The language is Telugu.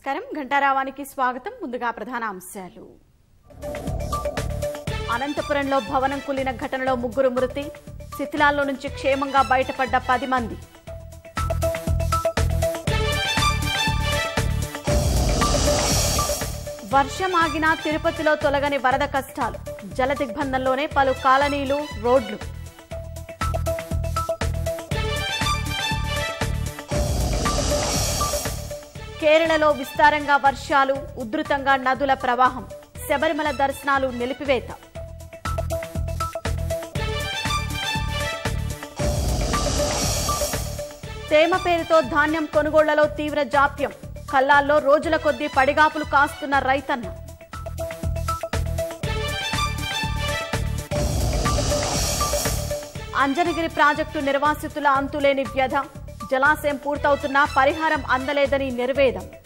నమస్కారం ఘంటారావానికి స్వాగతం ముందుగా ప్రధాన అంశాలు అనంతపురంలో భవనం కూలిన ఘటనలో ముగ్గురు మృతి శిథిలాల్లో నుంచి క్షేమంగా బయటపడ్డ పది మంది వర్షం ఆగినా తిరుపతిలో తొలగని వరద కష్టాలు జల దిగ్బంధంలోనే పలు కాలనీలు రోడ్లు కేరళలో విస్తారంగా వర్షాలు ఉధృతంగా నదుల ప్రవాహం శబరిమల దర్శనాలు నిలిపివేత తేమ పేరుతో ధాన్యం కొనుగోళ్లలో తీవ్ర జాప్యం కల్లాల్లో రోజుల కొద్దీ పడిగాపులు కాస్తున్న రైతన్న అంజనగిరి ప్రాజెక్టు నిర్వాసితుల అంతులేని వ్యధ జలాశయం పూర్తవుతున్నా పరిహారం అందలేదని నిర్వేదం